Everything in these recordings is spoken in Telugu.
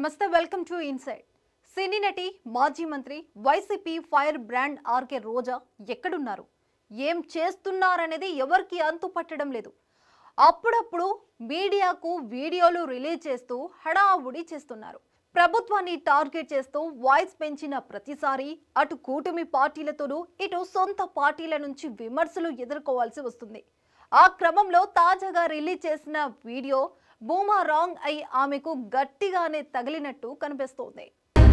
నమస్తే వెల్కమ్ టు ఇన్సైడ్ సినీ నటి మాజీ మంత్రి YCP fire brand RK Roja ఎక్కడున్నారు ఏం చేస్తున్నారనేది ఎవరికి అంతు పట్టడం లేదు అప్పుడప్పుడు మీడియాకు వీడియోలు రిలీజ్ చేస్తూ హడావుడి చేస్తున్నారు ప్రభుత్వాన్ని టార్గెట్ చేస్తూ వాయిస్ పెంచిన ప్రతిసారి అటు కూటమి పార్టీలతోనూ ఇటు సొంత పార్టీల నుంచి విమర్శలు ఎదుర్కోవాల్సి వస్తుంది ఆ క్రమంలో తాజాగా రిలీజ్ చేసిన వీడియో బూమా రాంగ్ అయి ఆమెకు గట్టిగానే తగిలినట్టు కనిపిస్తోంది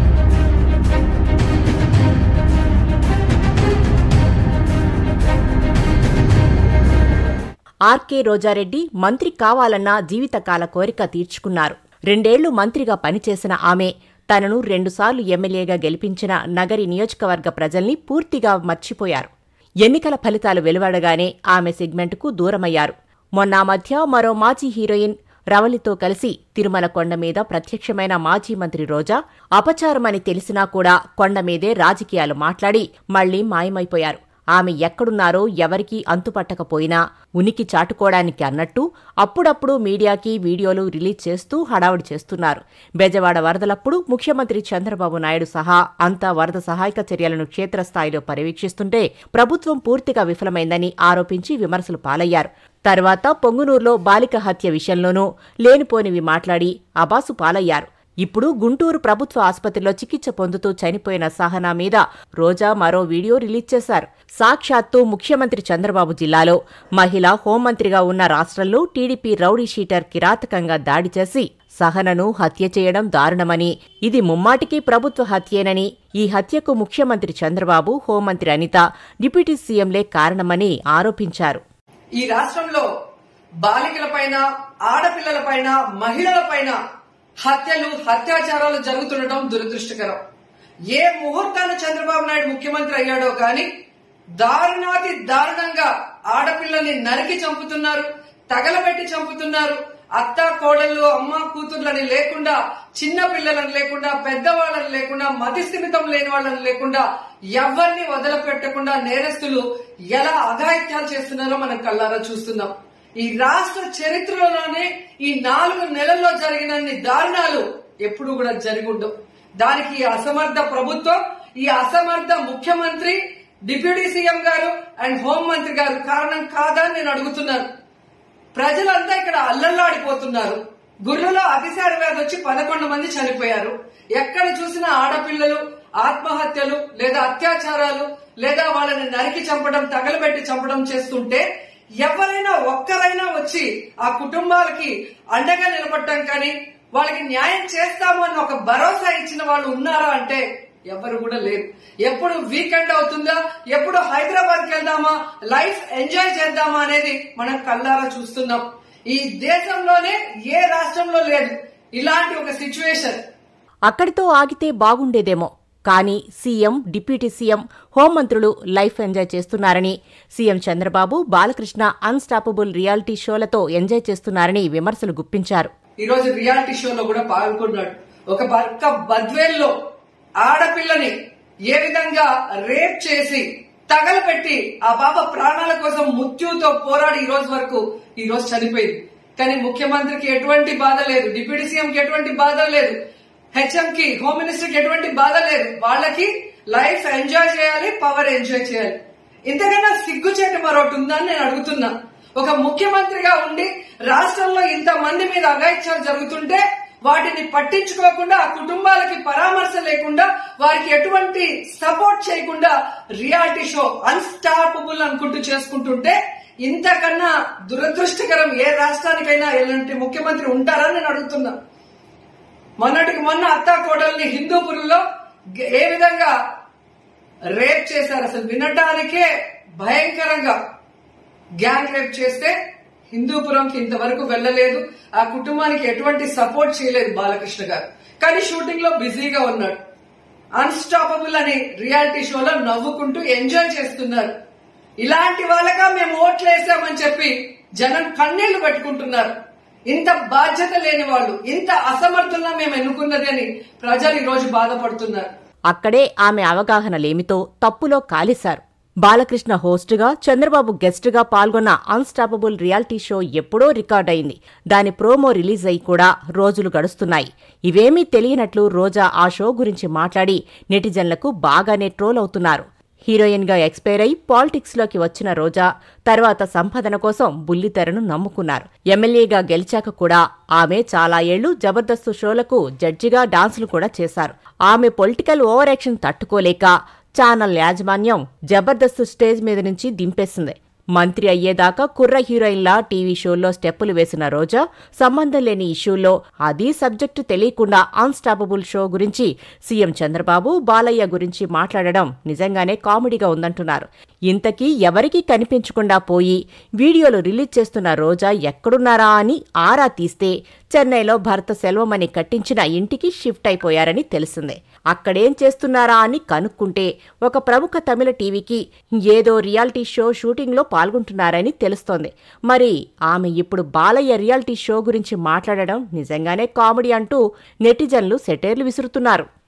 ఆర్కే రోజారెడ్డి మంత్రి కావాలన్న జీవితకాల కోరిక తీర్చుకున్నారు రెండేళ్లు మంత్రిగా పనిచేసిన ఆమె తనను రెండుసార్లు ఎమ్మెల్యేగా గెలిపించిన నగరి నియోజకవర్గ ప్రజల్ని పూర్తిగా మర్చిపోయారు ఎన్నికల ఫలితాలు వెలువడగానే ఆమె సెగ్మెంట్కు దూరమయ్యారు మొన్న మధ్య మరో మాజీ హీరోయిన్ రవలితో కలిసి తిరుమల కొండ మీద ప్రత్యక్షమైన మాజీ మంత్రి రోజా అపచారమని తెలిసినా కూడా కొండ మీదే రాజకీయాలు మాట్లాడి మళ్లీ మాయమైపోయారు ఆమె ఎక్కడున్నారో ఎవరికీ అంతుపట్టకపోయినా ఉనికి చాటుకోవడానికి అన్నట్టు అప్పుడప్పుడు మీడియాకి వీడియోలు రిలీజ్ చేస్తూ హడావుడి చేస్తున్నారు బెజవాడ వరదలప్పుడు ముఖ్యమంత్రి చంద్రబాబు నాయుడు సహా అంతా వరద సహాయక చర్యలను క్షేత్రస్థాయిలో పర్యవేక్షిస్తుంటే ప్రభుత్వం పూర్తిగా విఫలమైందని ఆరోపించి విమర్శలు పాలయ్యారు తర్వాత పొంగునూరులో బాలిక హత్య విషయంలోనూ లేనిపోనివి మాట్లాడి అబాసు పాలయ్యారు ఇప్పుడు గుంటూరు ప్రభుత్వ ఆసుపత్రిలో చికిత్స పొందుతూ చనిపోయిన సహనా మీద రోజా మరో వీడియో రిలీజ్ చేశారు సాక్షాత్తు ముఖ్యమంత్రి చంద్రబాబు జిల్లాలో మహిళ హోంమంత్రిగా ఉన్న రాష్ట్రంలో టీడీపీ రౌడీ షీటర్ కిరాతకంగా దాడి చేసి సహనను హత్య చేయడం దారుణమని ఇది ముమ్మాటికి ప్రభుత్వ హత్యేనని ఈ హత్యకు ముఖ్యమంత్రి చంద్రబాబు హోంమంత్రి అనిత డిప్యూటీ సీఎంలే కారణమని ఆరోపించారు ఈ రాష్ట్రంలో బాలికలపైన ఆడపిల్లలపైన మహిళలపైన హత్యలు అత్యాచారాలు జరుగుతుండటం దురదృష్టకరం ఏ ముహూర్తాన చంద్రబాబు నాయుడు ముఖ్యమంత్రి అయ్యాడో కానీ దారుణాతి దారుణంగా ఆడపిల్లల్ని నరికి చంపుతున్నారు తగలబెట్టి చంపుతున్నారు అత్త కోడళ్ళు అమ్మ కూతుర్లని లేకుండా చిన్న పిల్లలను లేకుండా పెద్దవాళ్ళని లేకుండా మతిస్థిమితం లేని వాళ్ళని లేకుండా ఎవరిని వదలపెట్టకుండా నేరస్తులు ఎలా అఘాయిత్యాలు చేస్తున్నారో మనం కళ్ళారా చూస్తున్నాం ఈ రాష్ట్ర చరిత్రలోనే ఈ నాలుగు నెలల్లో జరిగినన్ని దారుణాలు ఎప్పుడు కూడా జరిగి ఉండవు దానికి ఈ అసమర్థ ప్రభుత్వం ఈ అసమర్థ ముఖ్యమంత్రి డిప్యూటీ సీఎం గారు అండ్ హోం మంత్రి గారు కారణం కాదా అని నేను అడుగుతున్నాను ప్రజలంతా ఇక్కడ అల్లల్లాడిపోతున్నారు గుర్రులో అతిసార వ్యాధి వచ్చి పదకొండు మంది చనిపోయారు ఎక్కడ చూసినా ఆడపిల్లలు ఆత్మహత్యలు లేదా అత్యాచారాలు లేదా వాళ్ళని నరికి చంపడం తగలబెట్టి చంపడం చేస్తుంటే ఎవరైనా ఒక్కరైనా వచ్చి ఆ కుటుంబాలకి అండగా నిలబడటం కానీ వాళ్ళకి న్యాయం చేస్తాము అని ఒక భరోసా ఇచ్చిన వాళ్ళు ఉన్నారా అంటే ఎవరు కూడా లేరు ఎప్పుడు వీకెండ్ అవుతుందా ఎప్పుడు హైదరాబాద్ కి వెళ్దామా లైఫ్ ఎంజాయ్ చేద్దామా అనేది మనం కళ్ళారా చూస్తున్నాం ఈ దేశంలోనే ఏ రాష్ట్రంలో లేదు ఇలాంటి ఒక సిచ్యువేషన్ అక్కడితో ఆగితే బాగుండేదేమో కానీ సీఎం డిప్యూటీ సీఎం హోంమంత్రులు లైఫ్ ఎంజాయ్ చేస్తున్నారని CM Chandrababu Balakrishna unstoppable reality షోలతో ఎంజాయ్ చేస్తున్నారని విమర్శలు గుప్పించారు ఈ రోజు రియాలిటీ షోలో కూడా పాల్గొన్నాడు ఒక పక్క బద్వేల్లో ఆడపిల్లని ఏ విధంగా రేప్ చేసి తగలపెట్టి ఆ పాప ప్రాణాల కోసం మృత్యుతో పోరాడి ఈ రోజు వరకు ఈ రోజు చనిపోయింది కానీ ముఖ్యమంత్రికి ఎటువంటి బాధ లేదు డిప్యూటీ సీఎం కి ఎటువంటి బాధ లేదు హెచ్ఎం కి హోమ్ మినిస్టర్ కి ఎటువంటి బాధ లేదు వాళ్ళకి లైఫ్ ఎంజాయ్ చేయాలి పవర్ ఎంజాయ్ చేయాలి ఇంతకన్నా సిగ్గుచేటు మరొకటి ఉందని నేను అడుగుతున్నా ఒక ముఖ్యమంత్రిగా ఉండి రాష్ట్రంలో ఇంత మంది మీద అఘాయిత్యాలు జరుగుతుంటే వాటిని పట్టించుకోకుండా ఆ కుటుంబాలకి పరామర్శ లేకుండా వారికి ఎటువంటి సపోర్ట్ చేయకుండా రియాలిటీ షో అన్స్టాపబుల్ అనుకుంటూ చేసుకుంటుంటే ఇంతకన్నా దురదృష్టకరం ఏ రాష్ట్రానికైనా ఎలాంటి ముఖ్యమంత్రి ఉంటారా నేను అడుగుతున్నా మొన్నటికి మొన్న అత్తా కోడల్ని హిందూపురంలో గ- ఏ విధంగా రేప్ చేశారు అసలు వినడానికే భయంకరంగా గ్యాంగ్ రేప్ చేస్తే హిందూపురంకి ఇంతవరకు వెళ్ళలేదు ఆ కుటుంబానికి ఎటువంటి సపోర్ట్ చేయలేదు బాలకృష్ణ గారు కానీ షూటింగ్ లో బిజీగా ఉన్నాడు అన్స్టాపబుల్ అని రియాలిటీ షోలో నవ్వుకుంటూ ఎంజాయ్ చేస్తున్నారు ఇలాంటి వాళ్ళగా మేము ఓట్లేసామని చెప్పి జనం కన్నీళ్లు పెట్టుకుంటున్నారు ఇంత బాధ్యత లేని వాళ్ళు ఇంత అసమర్థుల్లా మేము ఎన్నుకున్నది అని ప్రజలు ఈ రోజు బాధపడుతున్నారు అక్కడే ఆమె అవగాహన లేమితో తప్పులో కాలిశారు బాలకృష్ణ హోస్టుగా చంద్రబాబు గెస్టుగా పాల్గొన్న అన్స్టాపబుల్ రియాలిటీ షో ఎప్పుడో రికార్డ్ అయింది దాని ప్రోమో రిలీజ్ అయి కూడా రోజులు గడుస్తున్నాయి ఇవేమీ తెలియనట్లు రోజా ఆ షో గురించి మాట్లాడి నెటిజన్లకు బాగానే ట్రోల్ అవుతున్నారు హీరోయిన్గా ఎక్స్పైర్ అయి పాలిటిక్స్లోకి వచ్చిన రోజా తర్వాత సంపాదన కోసం బుల్లితెరను నమ్ముకున్నారు ఎమ్మెల్యేగా గెలిచాక కూడా ఆమె చాలా ఏళ్లు జబర్దస్త్ షోలకు జడ్జిగా డాన్సులు కూడా చేశారు ఆమె పొలిటికల్ ఓవర్ యాక్షన్ తట్టుకోలేక ఛానల్ యాజమాన్యం జబర్దస్త్ స్టేజ్ మీద నుంచి దింపేసింది మంత్రి అయ్యేదాకా కుర్ర హీరోయిన్లా టీవీ షోల్లో స్టెప్పులు వేసిన రోజా సంబంధం లేని ఇష్యూల్లో అది సబ్జెక్టు తెలియకుండా అన్స్టాపబుల్ షో గురించి సీఎం చంద్రబాబు బాలయ్య గురించి మాట్లాడడం నిజంగానే కామెడీగా ఉందంటున్నారు ఇంతకీ ఎవరికీ కనిపించకుండా పోయి వీడియోలు రిలీజ్ చేస్తున్న రోజా ఎక్కడున్నారా అని ఆరా తీస్తే చెన్నైలో భర్త సెల్వమని కట్టించిన ఇంటికి షిఫ్ట్ అయిపోయారని తెలిసిందే అక్కడేం చేస్తున్నారా అని కనుక్కుంటే ఒక ప్రముఖ తమిళ టీవీకి ఏదో రియాలిటీ షో షూటింగ్లో పాల్గొంటున్నారని తెలుస్తోంది మరి ఆమె ఇప్పుడు బాలయ్య రియాలిటీ షో గురించి మాట్లాడడం నిజంగానే కామెడీ అంటూ నెటిజన్లు సెటైర్లు విసురుతున్నారు